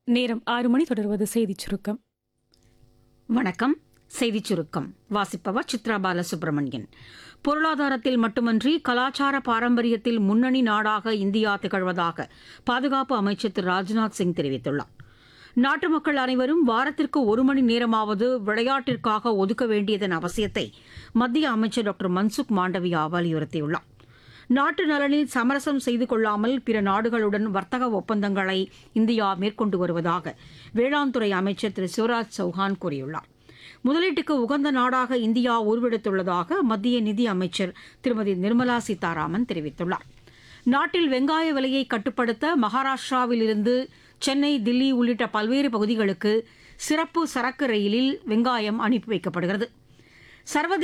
நேரம் ஆறு மணி தொடர்வது செய்திச் சுருக்கம் வணக்கம் செய்திச் சுருக்கம் வாசிப்பவர் சித்ரா பாலசுப்ரமணியன் பொருளாதாரத்தில் மட்டுமன்றி கலாச்சார பாரம்பரியத்தில் முன்னணி நாடாக இந்தியா திகழ்வதாக பாதுகாப்பு அமைச்சர் திரு ராஜ்நாத் சிங் தெரிவித்துள்ளார் நாட்டு மக்கள் அனைவரும் வாரத்திற்கு ஒரு மணி நேரமாவது விளையாட்டிற்காக ஒதுக்க வேண்டியதன் அவசியத்தை மத்திய அமைச்சர் டாக்டர் மன்சுக் மாண்டவியா வலியுறுத்தியுள்ளார் நாட்டு நலனில் சமரசம் செய்து கொள்ளாமல் பிற நாடுகளுடன் வர்த்தக ஒப்பந்தங்களை இந்தியா மேற்கொண்டு வருவதாக வேளாண் துறை அமைச்சர் திரு சிவராஜ் சௌஹான் கூறியுள்ளார் முதலீட்டுக்கு உகந்த நாடாக இந்தியா உருவெடுத்துள்ளதாக மத்திய நிதி அமைச்சர் திருமதி நிர்மலா சீதாராமன் தெரிவித்துள்ளார் நாட்டில் வெங்காய விலையை கட்டுப்படுத்த மகாராஷ்டிராவில் இருந்து சென்னை தில்லி உள்ளிட்ட பல்வேறு பகுதிகளுக்கு சிறப்பு சரக்கு ரயிலில் வெங்காயம் அனுப்பி வைக்கப்படுகிறது சர்வதேச